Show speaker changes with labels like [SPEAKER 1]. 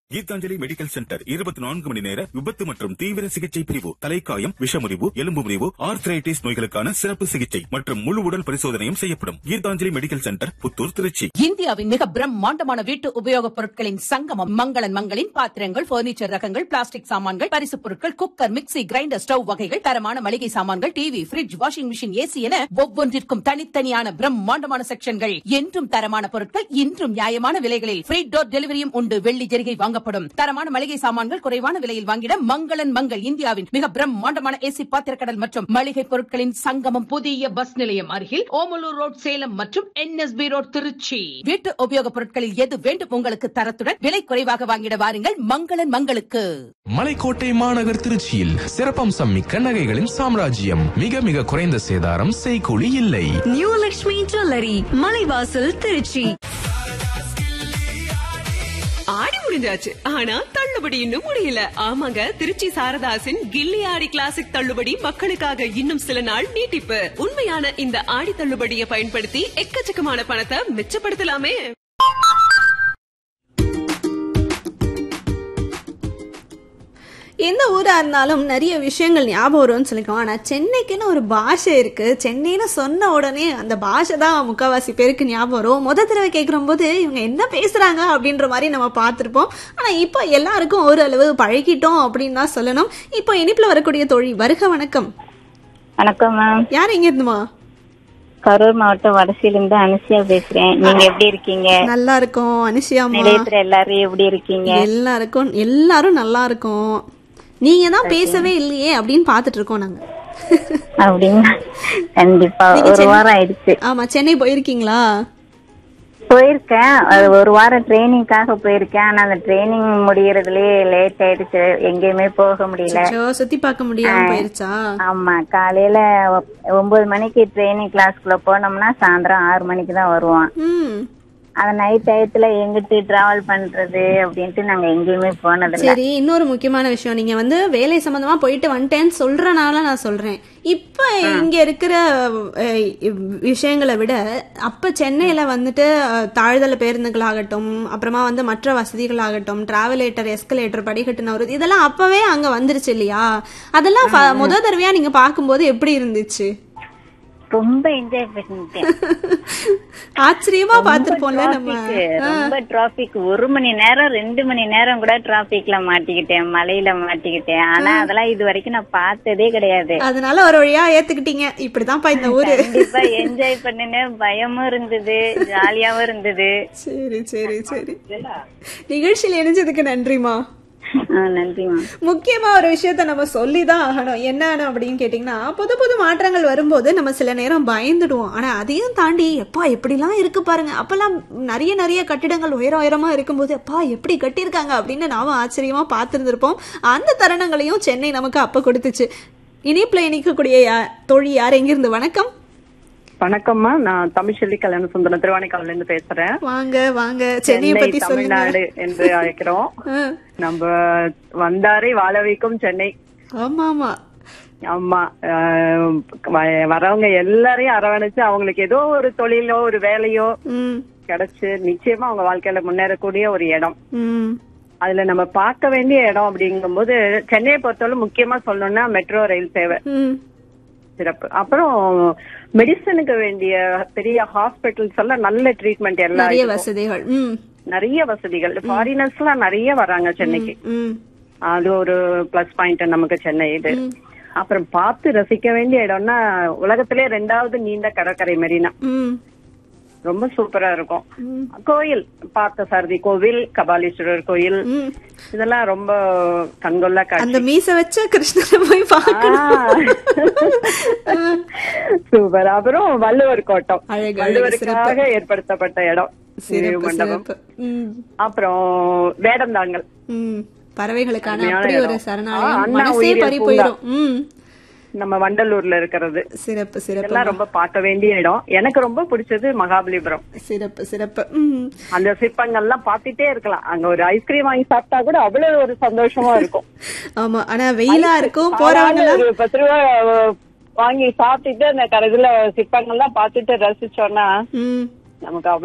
[SPEAKER 1] Gitanjali medical centre இருபத்தி நான்கு மணி நேர விபத்து மற்றும் தீவிர சிகிச்சை பிரிவு தலைக்காயம் விஷமுறிவு எலும்பு முறிவு ஆர்த்ரைட்டிஸ் நோய்களுக்கான சிறப்பு சிகிச்சை மற்றும் முழு உடல் பரிசோதனையும் செய்யப்படும் கீதாஞ்சலி மெடிக்கல் சென்டர் புத்தூர் திருச்சி
[SPEAKER 2] இந்தியாவின் மிக பிரம்மாண்டமான வீட்டு உபயோகப் பொருட்களின் சங்கமம் மங்களன் மங்களின் பாத்திரங்கள் பர்னிச்சர் ரகங்கள் பிளாஸ்டிக் சாமான்கள் பரிசுப் பொருட்கள் குக்கர் மிக்ஸி கிரைண்டர் ஸ்டவ் வகைகள் தரமான மளிகை சாமான்கள் TV fridge washing machine AC என ஒவ்வொன்றிற்கும் தனித்தனியான பிரம்மாண்டமான செக்ஷன்கள் என்றும் தரமான பொருட்கள் இன்றும் நியாயமான விலைகளில் ஃப்ரீ டோர் டெலிவரியும் உண்டு வெள்ளி ஜெரிகை வாங்கப்படும் தரமான மளிகை சாமான்கள் குறைவான விலையில் வாங்கிட மங்களன் மங்கள் இந்தியாவின் மிக பிரம்மாண்டமான ஏசி பாத்திரக்கடல் மற்றும் மளிகை பொருட்களின் சங்கமம் புதிய பஸ் நிலையம் அருகில் ஓமலூர் ரோட் சேலம் மற்றும் என்எஸ்பி ரோட் திருச்சி வீட்டு உபயோகப் பொருட்களில் எது வேண்டும் உங்களுக்கு தரத்துடன் விலை குறைவாக வாங்கிட வாருங்கள் மங்களன் மங்களுக்கு
[SPEAKER 3] மலைக்கோட்டை மாநகர் திருச்சியில் சிறப்பம்சம் மிக்க நகைகளின் சாம்ராஜ்யம் மிக மிக குறைந்த சேதாரம் செய்கூலி இல்லை
[SPEAKER 4] நியூ லக்ஷ்மி ஜுவல்லரி மலைவாசல் திருச்சி
[SPEAKER 5] ஆடி முடிஞ்சாச்சு ஆனா தள்ளுபடி இன்னும் முடியல ஆமாங்க திருச்சி சாரதாசின் கில்லி ஆடி கிளாசிக் தள்ளுபடி மக்களுக்காக இன்னும் சில நாள் நீட்டிப்பு உண்மையான இந்த ஆடி தள்ளுபடியை பயன்படுத்தி எக்கச்சக்கமான பணத்தை மிச்சப்படுத்தலாமே
[SPEAKER 6] எந்த ஊரா இருந்தாலும் நிறைய விஷயங்கள் ஞாபகம் வரும்னு சொல்லிக்கோம் ஆனா சென்னைக்குன்னு ஒரு பாஷை இருக்கு சென்னைன்னு சொன்ன உடனே அந்த பாஷை தான் முக்கால்வாசி பேருக்கு ஞாபகம் வரும் முத தடவை கேட்குற போது இவங்க என்ன பேசுறாங்க அப்படின்ற மாதிரி நம்ம பார்த்துருப்போம் ஆனா இப்போ எல்லாருக்கும் ஓரளவு பழகிட்டோம் அப்படின்னு தான் சொல்லணும் இப்போ இனிப்புல வரக்கூடிய தோழி வருக வணக்கம்
[SPEAKER 7] வணக்கம் மேம்
[SPEAKER 6] யார் எங்க இருந்துமா
[SPEAKER 7] கரூர் மாவட்டம் வடசியிலிருந்து அனுசியா பேசுறேன் நீங்க எப்படி இருக்கீங்க
[SPEAKER 6] நல்லா இருக்கோம் அனுஷியாமா
[SPEAKER 7] நிலையத்துல எல்லாரும் எப்படி இருக்கீங்க
[SPEAKER 6] எல்லாருக்கும் எல்லாரும் நல்லா இருக்கோம் நீங்க தான் பேசவே இல்லையே அப்படின்னு பார்த்துட்டு இருக்கோம் நாங்க
[SPEAKER 7] அப்படிங்களா கண்டிப்பா
[SPEAKER 6] நீங்க
[SPEAKER 7] ஒரு
[SPEAKER 6] சென்னை-
[SPEAKER 7] வாரம் ஆயிடுச்சு
[SPEAKER 6] ஆமா சென்னை போயிருக்கீங்களா
[SPEAKER 7] போயிருக்கேன் அது ஒரு வாரம் ட்ரைனிங்காக போயிருக்கேன் ஆனா அந்த ட்ரைனிங் முடியறதுலயே லேட் ஆயிடுச்சு எங்கேயுமே போக முடியல
[SPEAKER 6] அச்சோ, சுத்தி பார்க்க முடியாம போயிருச்சா
[SPEAKER 7] ஆமா காலையில ஒ- ஒன்பது மணிக்கு ட்ரைனிங் கிளாஸ்க்குள்ள போனோம்னா சாயந்தரம் ஆறு மணிக்கு தான் வருவோம்
[SPEAKER 6] ம்
[SPEAKER 7] அந்த நைட் டயத்துல எங்கிட்டு டிராவல் பண்றது அப்படின்ட்டு நாங்க எங்கேயுமே போனதில்ல
[SPEAKER 6] சரி இன்னொரு முக்கியமான விஷயம் நீங்க வந்து வேலை சம்பந்தமா போயிட்டு வந்துட்டேன்னு சொல்றனால நான் சொல்றேன் இப்ப இங்க இருக்கிற அஹ், விஷயங்களை விட அப்ப சென்னையில வந்துட்டு அஹ், தாழ்தள பேருந்துகளாகட்டும் அப்புறமா வந்து மற்ற வசதிகளாகட்டும் டிராவலேட்டர் எஸ்கலேட்டர் படிக்கட்டு நவரு இதெல்லாம் அப்பவே அங்க வந்துருச்சு இல்லையா அதெல்லாம் ஃப- முத தடவையா நீங்க பார்க்கும்போது எப்படி இருந்துச்சு
[SPEAKER 7] ரொம்ப என்ஜாய் பண்ணிட்டேன்
[SPEAKER 6] ஆச்சரியமா பார்த்திருப்போம்ல நம்ம
[SPEAKER 7] traffic, ரொம்ப டிராபிக் ஒரு மணி நேரம் ரெண்டு மணி நேரம் கூட டிராபிக்ல மாட்டிக்கிட்டேன் மலையில மாட்டிக்கிட்டேன் ஆனா அதெல்லாம் இது வரைக்கும் நான் பார்த்ததே கிடையாது
[SPEAKER 6] அதனால ஒரு வழியா ஏத்துக்கிட்டீங்க இப்படிதான்ப்பா இந்த ஊரு
[SPEAKER 7] கண்டிப்பா என்ஜாய் பண்ணினேன் பயமும் இருந்தது ஜாலியாவும் இருந்தது
[SPEAKER 6] சரி சரி சரி நிகழ்ச்சியில் இணைஞ்சதுக்கு நன்றிமா
[SPEAKER 7] ஆ, நன்றிமா
[SPEAKER 6] முக்கியமா ஒரு விஷயத்த நம்ம சொல்லிதான் ஆகணும் என்னன்னு அப்படின்னு கேட்டீங்கன்னா புது புது மாற்றங்கள் வரும்போது நம்ம சில நேரம் பயந்துடுவோம் ஆனா அதையும் தாண்டி எப்பா எப்படிலாம் இருக்கு பாருங்க அப்பெல்லாம் நிறைய நிறைய கட்டிடங்கள் உயர உயரமா இருக்கும்போது எப்பா எப்படி கட்டியிருக்காங்க அப்படின்னு நாம ஆச்சரியமா பார்த்திருந்திருப்போம் அந்த தருணங்களையும் சென்னை நமக்கு அப்ப கொடுத்துச்சு இனிப்புல இணைக்கக்கூடிய யா- தோழி யார் எங்கிருந்து வணக்கம்
[SPEAKER 8] வணக்கம்மா நான் தமிழ்ச்செல்வி கல்யாண சுந்தரம் திருவானைக்காவில இருந்து பேசுறேன்
[SPEAKER 6] வாங்க வாங்க சென்னையை
[SPEAKER 8] சென்னை
[SPEAKER 6] பத்தி சொல்லுங்க
[SPEAKER 8] தமிழ்நாடு என்று அழைக்கிறோம்
[SPEAKER 6] ஆ,
[SPEAKER 8] நம்ம வந்தாரை வாழ வைக்கும் சென்னை
[SPEAKER 6] ஆமா ஆமா
[SPEAKER 8] ஆமா ஆஹ் வ- வரவங்க எல்லாரையும் அரவணைச்சு அவங்களுக்கு ஏதோ ஒரு தொழிலோ ஒரு வேலையோ
[SPEAKER 6] ம்
[SPEAKER 8] கிடைச்சு நிச்சயமா அவங்க வாழ்க்கையில முன்னேறக்கூடிய ஒரு இடம்
[SPEAKER 6] ம்
[SPEAKER 8] அதுல நம்ம பார்க்க வேண்டிய இடம் அப்படிங்கும்போது சென்னையை பொறுத்தவரை முக்கியமா சொல்லணும்னா மெட்ரோ ரயில் சேவை
[SPEAKER 6] ம்
[SPEAKER 8] சிறப்பு அப்புறம் மெடிசனுக்கு வேண்டிய பெரிய ஹாஸ்பிட்டல்ஸ் எல்லாம் நல்ல ட்ரீட்மெண்ட் எல்லாம்
[SPEAKER 6] நிறைய
[SPEAKER 8] இருக்கும்.
[SPEAKER 6] வசதிகள் ம்
[SPEAKER 8] நிறைய வசதிகள் ஃபாரினர்ஸ் எல்லாம் நிறைய வராங்க சென்னைக்கு
[SPEAKER 6] ம்
[SPEAKER 8] அது ஒரு பிளஸ் பாயிண்ட் நமக்கு சென்னை இது அப்புறம் பார்த்து ரசிக்க வேண்டிய இடம்னா உலகத்திலே ரெண்டாவது நீண்ட கடற்கரை மெரினா
[SPEAKER 6] ம்
[SPEAKER 8] ரொம்ப சூப்பரா இருக்கும் கோயில் பார்த்த சாரதி கோவில் கபாலீஸ்வரர் கோயில்
[SPEAKER 6] ம்.
[SPEAKER 8] இதெல்லாம் ரொம்ப கண்கொள்ளா
[SPEAKER 6] அந்த
[SPEAKER 8] காட்சி
[SPEAKER 6] மீச வச்ச கிருஷ்ணரை போய் பார்க்கணும்
[SPEAKER 8] சூப்பர் அப்புறம் வள்ளுவர் கோட்டம்
[SPEAKER 6] அழகு, அழகு,
[SPEAKER 8] வள்ளுவருக்காக ஏற்படுத்தப்பட்ட இடம்
[SPEAKER 6] சிறப்பு
[SPEAKER 8] மண்டபம்
[SPEAKER 6] சிறப்பு ம்
[SPEAKER 8] அப்புறம் வேடந்தாங்கல்
[SPEAKER 6] ம் பறவைகளுக்கான
[SPEAKER 8] அருமையான
[SPEAKER 6] அப்படி ஒரு
[SPEAKER 8] இடம். ஆ,
[SPEAKER 6] சரணாலயம்
[SPEAKER 8] அண்ணா
[SPEAKER 6] மனசே
[SPEAKER 8] உயிரியல்
[SPEAKER 6] பறி
[SPEAKER 8] பூங்கா.
[SPEAKER 6] போயிடும் ம்
[SPEAKER 8] நம்ம வண்டலூர்ல இருக்கிறது
[SPEAKER 6] சிறப்பு சிறப்பு
[SPEAKER 8] இதெல்லாம் ரொம்ப பார்க்க வேண்டிய இடம் எனக்கு ரொம்ப பிடிச்சது மகாபலிபுரம்
[SPEAKER 6] சிறப்பு சிறப்பு ம்
[SPEAKER 8] அந்த சிற்பங்கள்லாம் பார்த்துட்டே இருக்கலாம் அங்க ஒரு ஐஸ்கிரீம் வாங்கி சாப்பிட்டா கூட அவ்வளவு ஒரு சந்தோஷமா இருக்கும்
[SPEAKER 6] ஆமா ஆனா வெயிலா இருக்கும் போறவங்க
[SPEAKER 8] சாதாரண ஒரு பத்து ரூபா அஹ், வாங்கி சாப்பிட்டுட்டு அந்த கடைசியில சிற்பங்கள்லாம் பார்த்துட்டு ரசிச்சோம்னா
[SPEAKER 6] ம்
[SPEAKER 8] நமக்கு